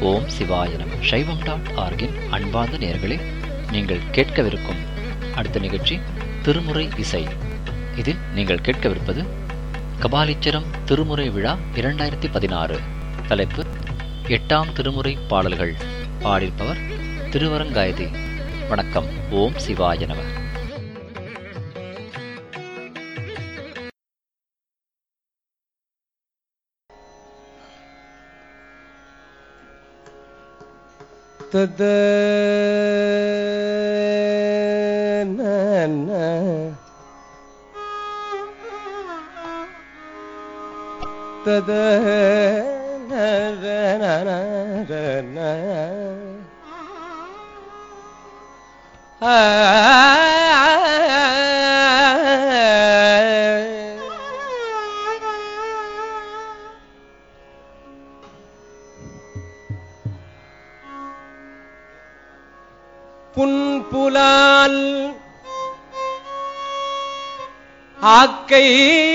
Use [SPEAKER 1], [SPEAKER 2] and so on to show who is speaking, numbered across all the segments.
[SPEAKER 1] ஓம் சிவாய நம சைவம் டாட் ஆர்கின் அன்பார்ந்த நேயர்களே நீங்கள் கேட்கவிருக்கும் அடுத்த நிகழ்ச்சி திருமுறை இசை இதில் நீங்கள் கேட்கவிருப்பது கபாலீச்சரம் திருமுறை விழா இரண்டாயிரத்தி பதினாறு தலைப்பு எட்டாம் திருமுறை பாடல்கள் பாடியிருப்பவர் திருவரங்காயதி வணக்கம் ஓம் சிவாய நம
[SPEAKER 2] தத தத புன்புலால் ஆக்கை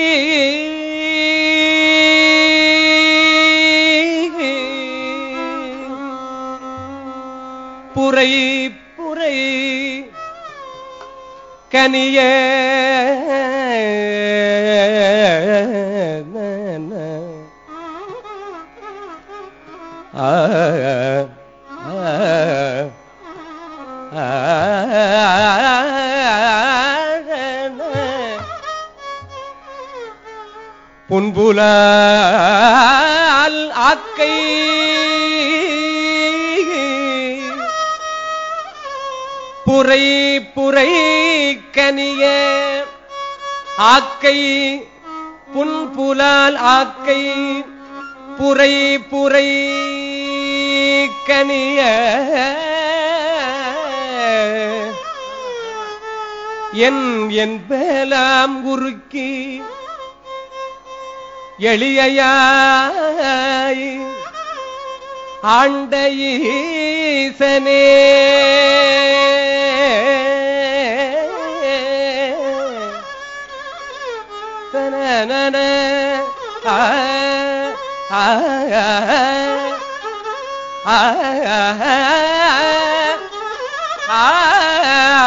[SPEAKER 2] புரை புரை கனிய ஆ ஆ புன்புலால் ஆக்கை புரை புரை கனிய ஆக்கை புன்புலால் ஆக்கை புரை புரை கனிய என் என்பலாம் குறுக்கி எளியாய் ஆண்ட ஈசனே தனனன ஆ ஆ ஆ ஆ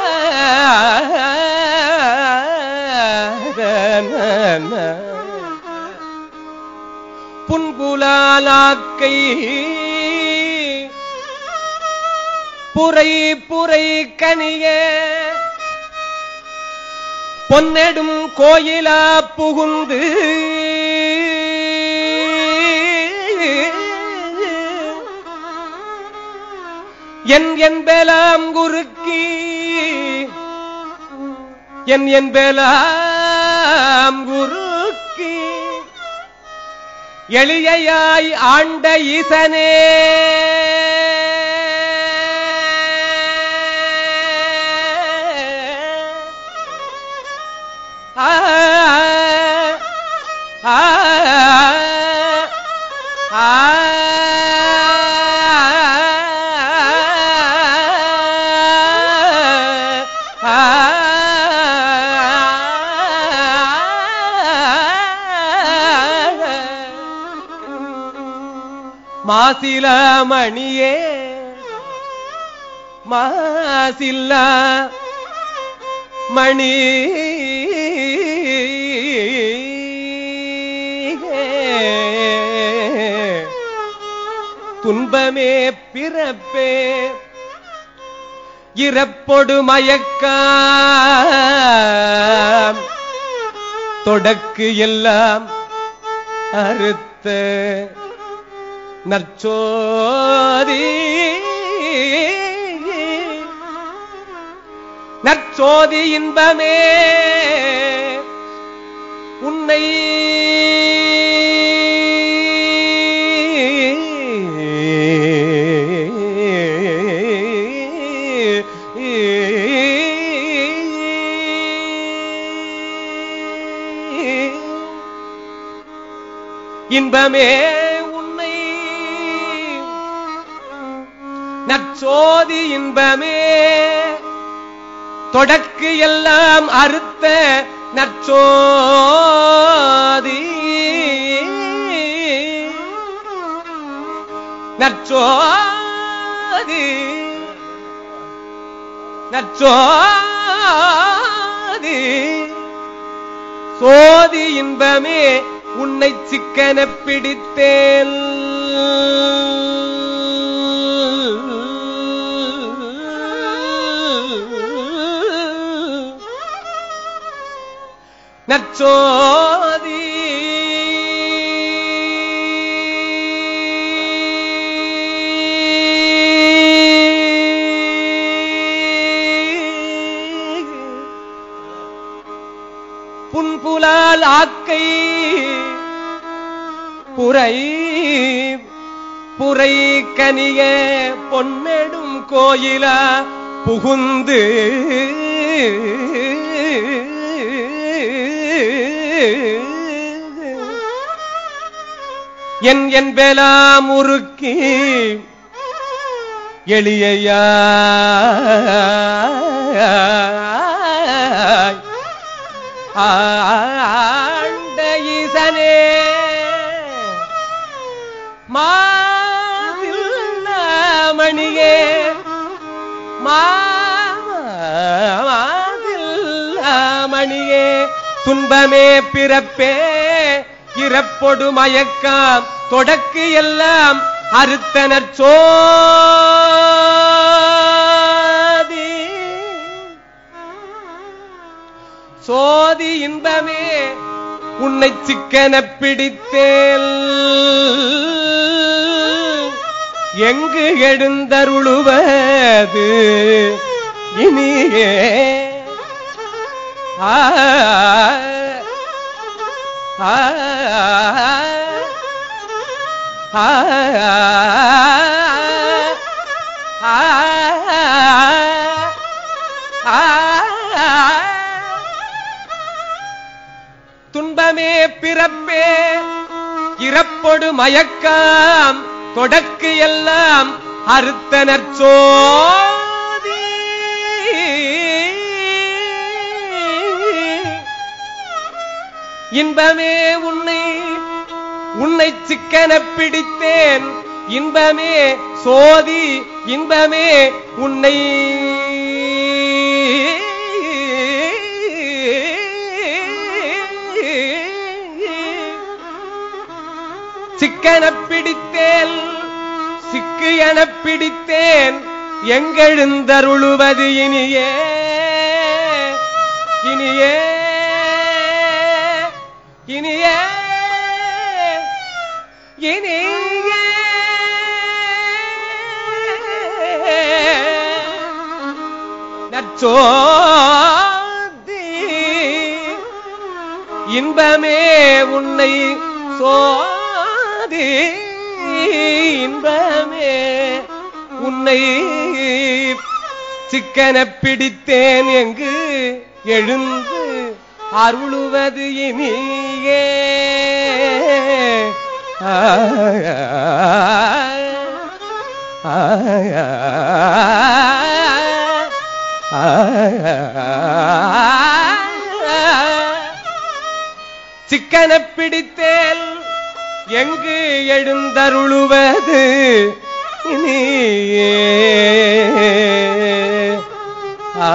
[SPEAKER 2] புன்புலாலாக்கை புரை புரை கனிய பொன்னெடும் கோயிலா புகுந்து என் என்பலாம் குறுக்கி என் என்பலாம் குறுக்கி எளியாய் ஆண்ட ஈசனே ஆ ஆ ஆ மாசில மணியே மாசில்ல மணி துன்பமே பிறப்பே இறப்பொடு மயக்கம் தொடக்கு எல்லாம் அறுத்த நற்சோதி நற்சோதி இன்பமே உன்னை இன்பமே உன்னை நற்சோதி இன்பமே தொடக்கு எல்லாம் அறுத்த நற்சோதி நற்சோதி நற்சோதி சோதி இன்பமே உன்னை சிக்கன பிடித்தேன் நற்சோதி புன்புலால் ஆக்கை புரை புரை கனிய பொன்னெடும் கோயிலா புகுந்து என் என்பெலாம் உருக்கி எளியாய் ஆண்ட ஈசனே மணியே மணியே துன்பமே பிறப்பே இறப்பொடு மயக்கம் தொடக்கு எல்லாம் அறுத்தனர் சோதி சோதி இன்பமே உன்னை சிக்கன பிடித்தேல் எங்கு எழுந்தருளுவது இனியே ஆ ஆ ஆ துன்பமே பிறப்பே இறப்பொடு மயக்கம் தொடக்கு எல்லாம் அறுத்தனர் சோதி இன்பமே உன்னை உன்னை சிக்கன பிடித்தேன் இன்பமே சோதி இன்பமே உன்னை சிக்கன பிடித்தேன் சிக்கு என பிடித்தேன் எங்கெழுந்தருளுவது இனியே இனியே இனியே இனியே நச்சோதி இன்பமே உன்னை சோதி இன்பமே உன்னை சிக்கன பிடித்தேன் எங்கு எழுந்து அருளுவது இனியே சிக்கன பிடித்தேன் எங்கு எழுந்தருளுவது இனியே ஆ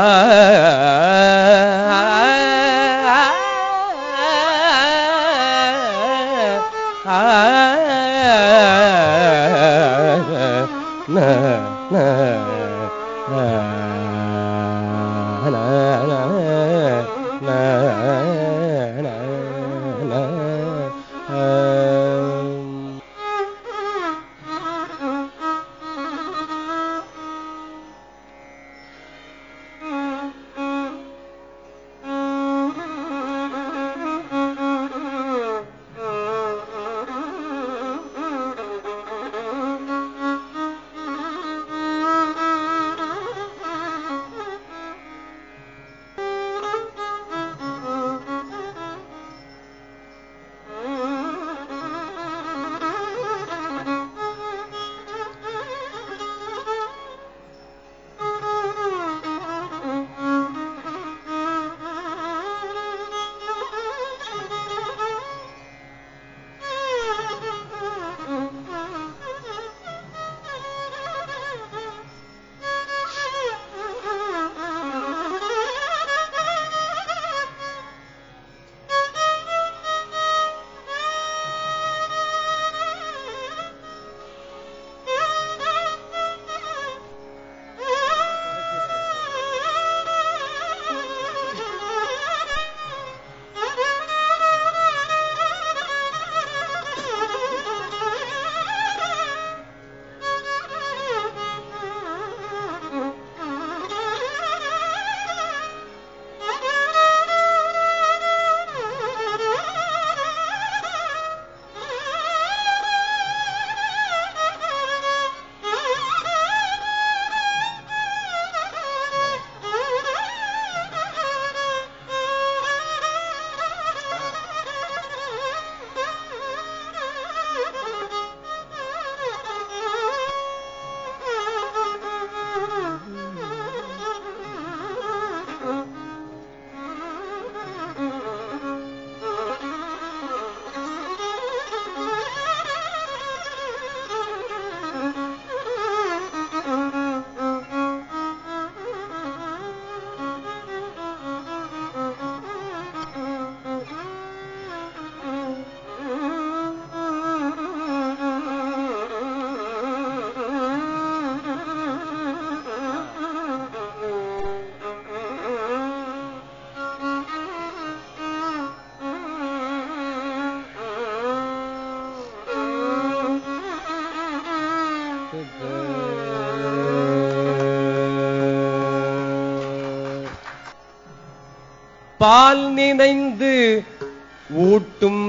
[SPEAKER 2] பால் நினைந்து ஊட்டும்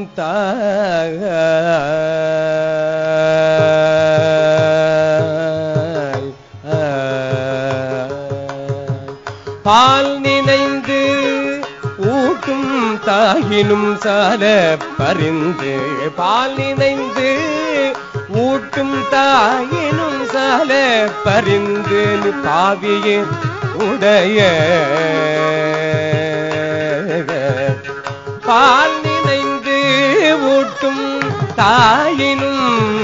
[SPEAKER 2] தாய் பால் நினைந்து ஊட்டும் தாயினும் சால பரிந்து பால் நினைந்து ஊட்டும் தாயினும் சால பரிந்து நீ பாவியே உடைய பால் நினைந்து ஊட்டும் தாயினும்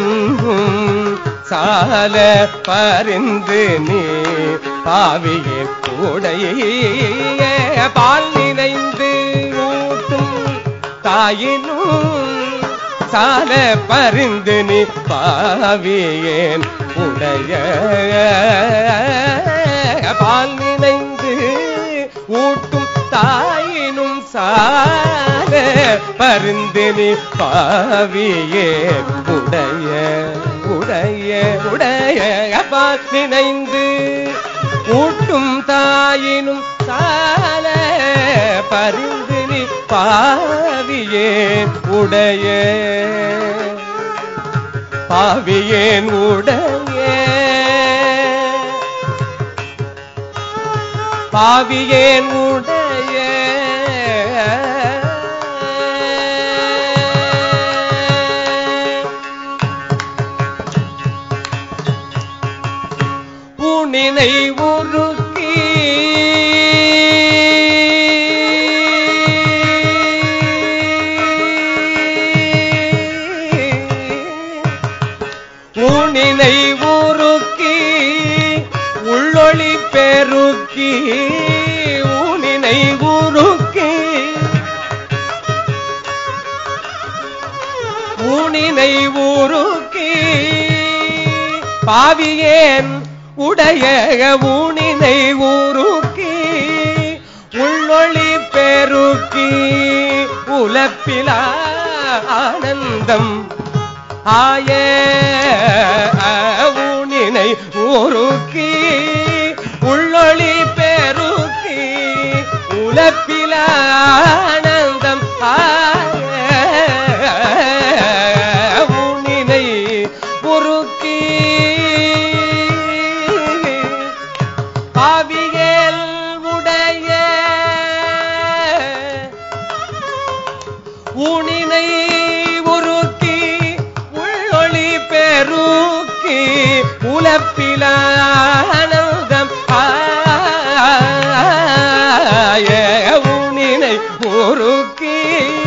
[SPEAKER 2] சால பரிந்து நீ பாவியே உடைய பால் நினைந்து ஊட்டும் தாயினும் சால பரிந்து நீ பாவியேன் உடைய பால் நினைந்து ஊட்டும் தாயினும் சால பரிந்து நீ பாவியே உடைய உடைய உடைய பால் நினைந்து ஊட்டும் தாயினும் சால பரிந்து நீ பாவியேன் உடைய பாவியேன் உடைய பாவியேன் உடைய பூனினை உருக்கி ஊனினை ஊருக்கி உள்ளொளி பெருக்கி ஊனினை ஊருக்கி ஊனினை ஊருக்கி பாவியேன் உடைய ஊனினை ஊருக்கி உள்ளொளி பெருக்கி உலப்பிலா ஆனந்தம் ஆய ஊனினை ஊருக்கி உள்ளொளி பெருக்கி உலப்பில ஆனந்தம் ஆய ஊனினை உருக்கி பாவியல் உடைய ஊனினை உருக்கி உள்ளொளி பெருக்கி உலப்பிலானந்தம் ஆய ஊனினை உருக்கி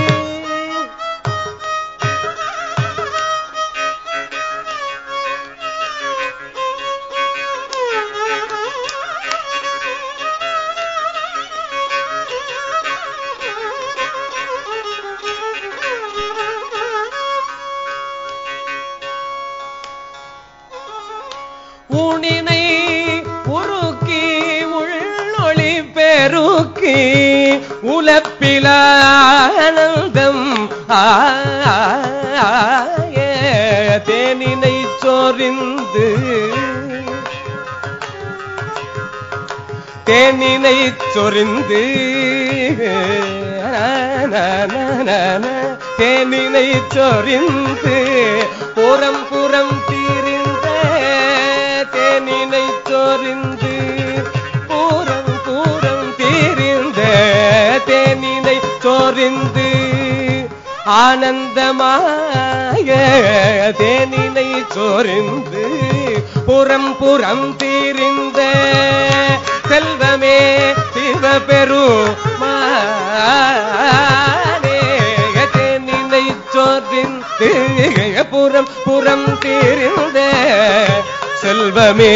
[SPEAKER 2] ஊனினை உருக்கி உள்ளொளி பெருக்கி உலப்பிலானந்தம் ஆய தேனினை சொரிந்து தேனினை சொரிந்து தேனினை சொரிந்து புறம் புறம் தீரிந்த தேனினை சொரிந்து பூரம் பூரம் தீரிந்த தேனினை சொரிந்து ஆனந்தமாய தேனினை சொரிந்து புறம் புறம் தீரிந்த செல்வமே சிவபெரு தேனினை சொரிந்து புறம் புறம் தீரிந்த செல்வமே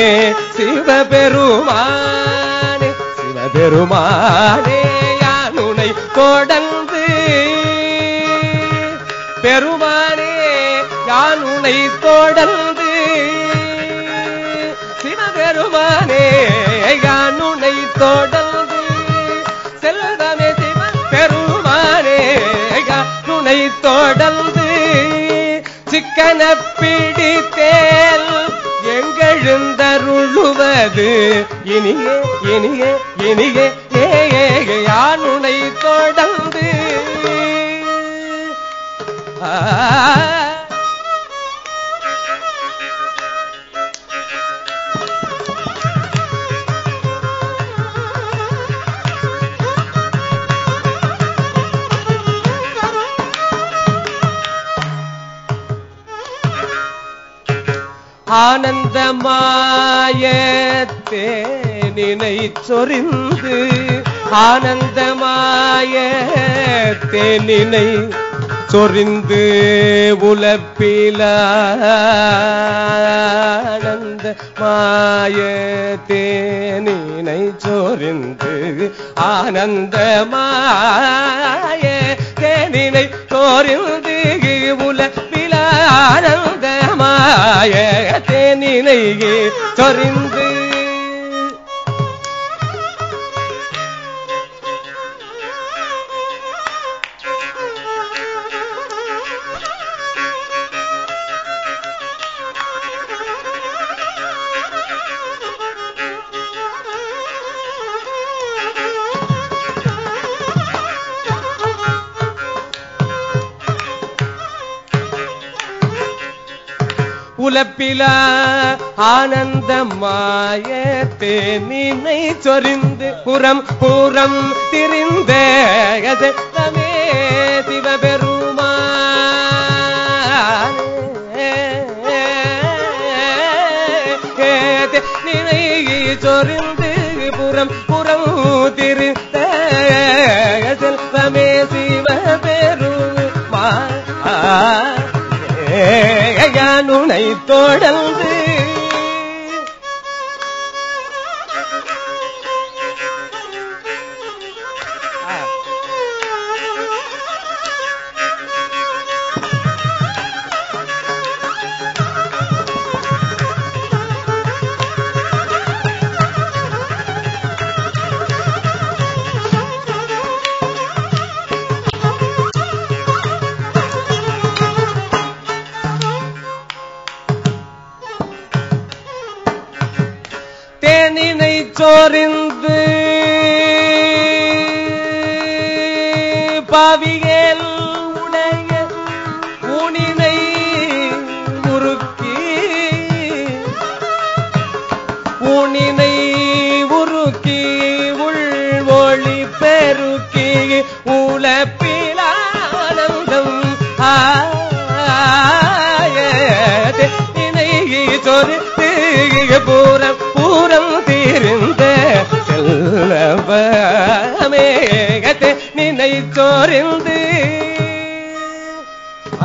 [SPEAKER 2] சிவபெருமானே சிவபெருமானே யானுனை தொடர்ந்து பெருமானே யான் உனை தொடர்ந்து சிவபெருமானே யான் உனை தொடர்ந்து செல்வமே சிவ பெருமானே யான் உனை தொடர்ந்து சிக்கன பிடித்தேல் எங்க எங்கெழுந்தருளுவது இனியே இனியே இனியே ஏ ஏ, யான் உனை தொடர்ந்து ஆ ஆனந்தமாய தேனினை சொரிந்து ஆனந்தமாய தேனினை சொரிந்து உலப்பில ஆனந்த மாய தேனினை சொரிந்து ஆனந்தமாய தேனினை சொரிந்து உலப்பில ஆனந்தமாய தேனினை சொரிந்து உலப்பில ஆனந்தமாய தேனினை சொரிந்து புறம் புறம் திரிந்த கதமே சிவபெருமானே நினை சொரிந்து புறம் புறம் திரிந்த செல்வமே சிவபெருமா யானுனை தொடர்ந்து தேனினை சோரிந்து பாவியல் உடைய ஊனினை உருக்கி ஊனினை உருக்கி உள் ஒளி பெருக்கி உலப்பிலானந்தம் ஆயதே நினை சொரித்து பூரம் பூரம் தீர்ந்த செல்வமேகத்தை நினை சொரிந்து ஆ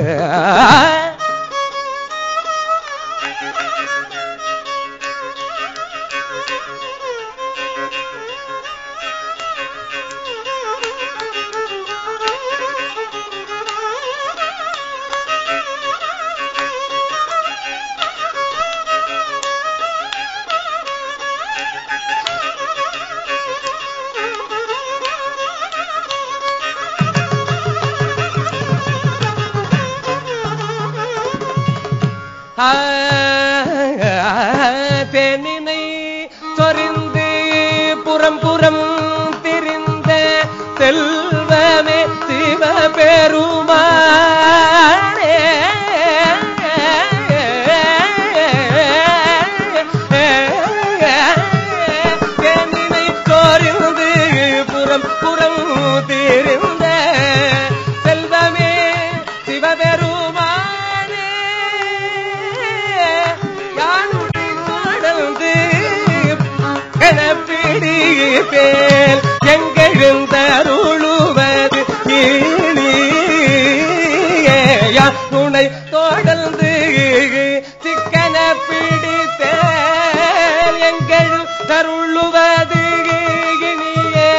[SPEAKER 2] தென்னினை சொரிந்து புறம் புறம் திரிந்த செல்வமே சிவபெருமானே தென்னினை சொரிந்து புறம் புறம் திரிந்த செல்வமே சிவபெருமானே யானுடை தொடர்ந்து கணப்பிடி பேர் எங்கெழுந்தருளுவது யானுடை தொடர்ந்து சிக்கன பிடித்தேன் எங்கெழு தருளுவது இனியே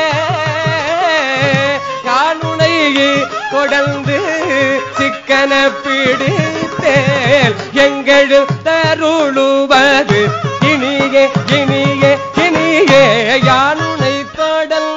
[SPEAKER 2] யானுனை தொடர்ந்து சிக்கன பிடித்தேல் எங்கெழு தருளுவது இனியே இனியே இனியே யானுனை தொடர்ந்து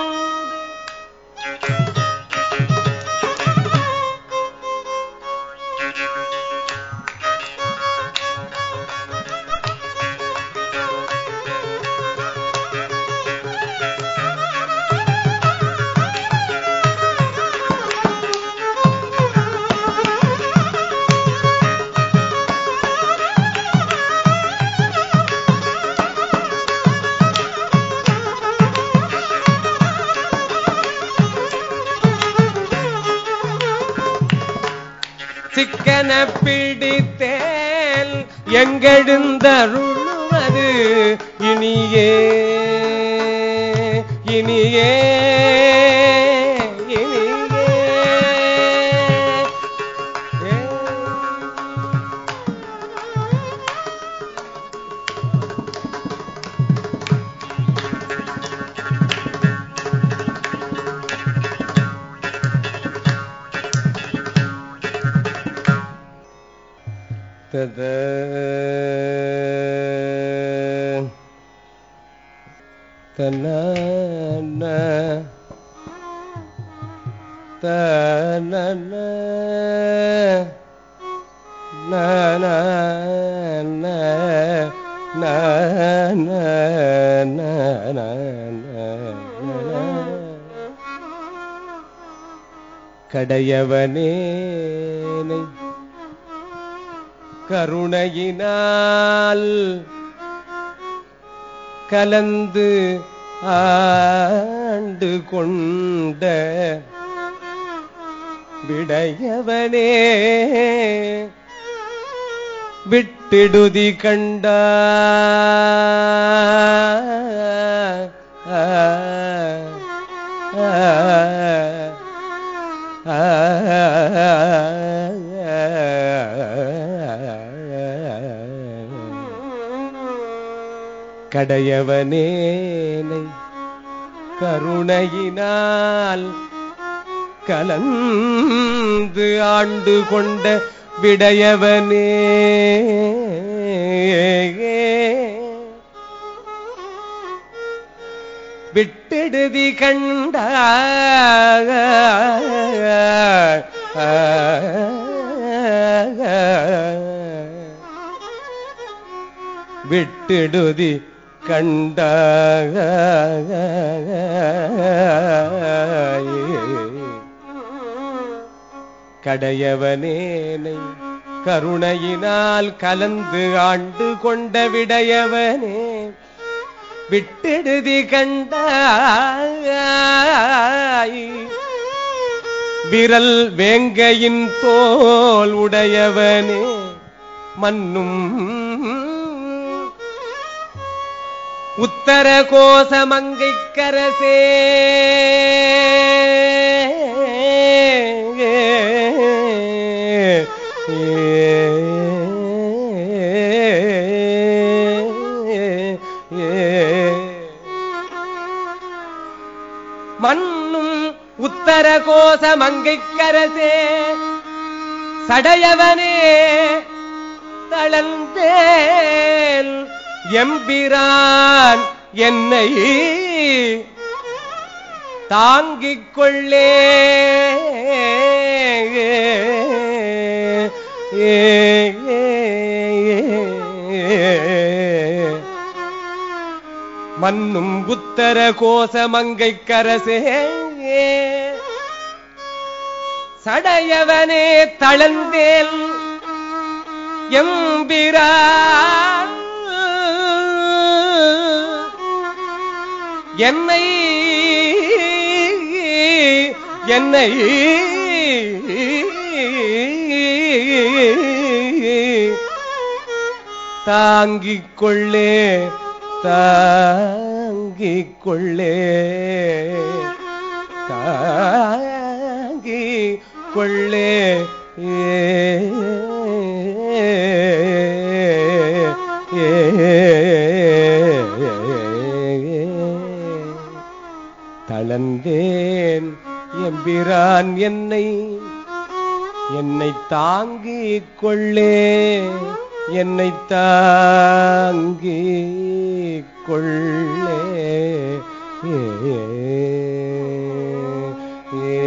[SPEAKER 2] பிடித்தேன் எங்கெழுந்தருளுவது இனியே இனியே இனியே ஏ. தத தன தன கடையவனேனை கருணையினால் கலந்து ஆண்டு கொண்ட விடையவனே விட்டிடுதி கண்ட கடையவனேனை கருணையினால் கலந்து ஆண்டு கொண்ட விடையவனே விட்டெடுதி கண்ட விட்டெடுதி கண்ட கடையவனேனை கருணையினால் கலந்து ஆண்டு கொண்ட விடையவனே விட்டெடுதி கண்டாய் விரல் வேங்கையின் தோல் உடையவனே மன்னும் உத்தர கோசமங்கைக்கரசே மன்னும் உத்தர கோசமங்கைக்கரசே சடையவனே தளர்ந்தேன் எம்பிரான் என்னை தாங்கிக் கொள்ளே மன்னும் உத்தர கோசமங்கை கரசே சடையவனே தளர்ந்தேன் எம்பிரான் என்னை என்னை தாங்கிக் கொள்ளே தாங்கிக் கொள்ளே தாங்கி கொள்ளே தளர்ந்தேன் எம்பிரான் என்னை என்னை தாங்கிக் கொள்ளே என்னை தாங்கிக் கொள்ளே ஏ, ஏ,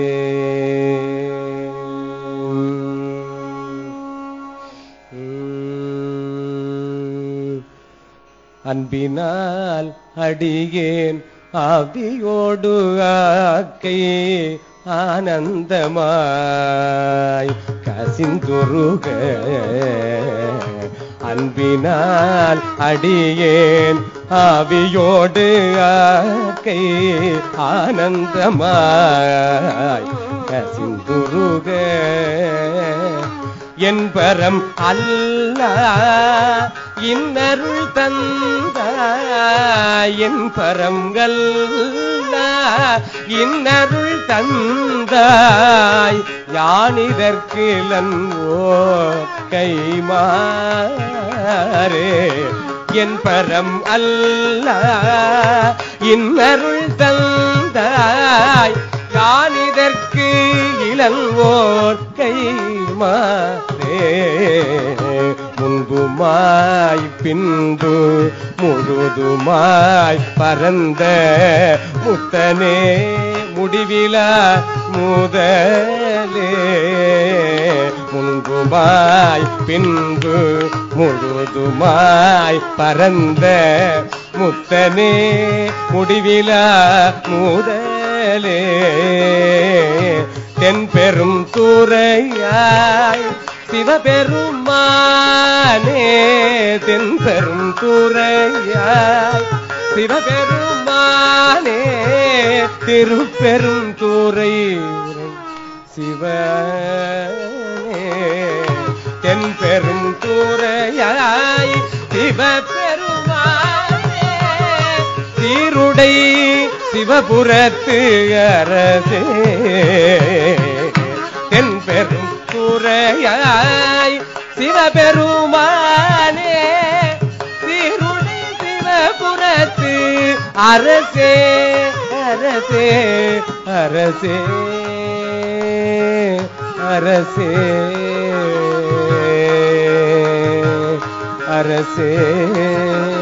[SPEAKER 2] உம். அன்பினால் அடியேன் ஆவியோடு ஆக்கை ஆனந்தமாய் கசிந்துருக அன்பினால் அடியேன் ஆவியோடு ஆக்கை ஆனந்தமாய் கசிந்துருக என் பரம் அல்ல இன்னருள் தந்த என் பரங்கல்ல இன்னருள் தந்தாய் யானிதற்கு லன்வோ கைமாறே என் பரம் அல்ல இன்னருள் தந்தாய் யானிதற்கு இளங்கோர் கைமாறே முன்புமாய் பின்பு முழுதுமாய் பரந்த முத்தனே முடிவிலா முதலே முன்புமாய் பின்பு முழுதுமாய் பரந்த முத்தனே முடிவிலா முதலே தென்பெரும் தூரையாய் சிவபெருமானே தென்பெரும் தூரையாய் சிவபெருமானே திருப்பெரும் தூரை சிவனே தென்பெரும் தூரையாய் சிவபெருமானே சீருடை சிவபுரத்து அரசே தென்பெரும் குறையாய் சிவபெருமானே சீருடை சிவபுரத்து அரசே அரசே அரசே அரசே அரசே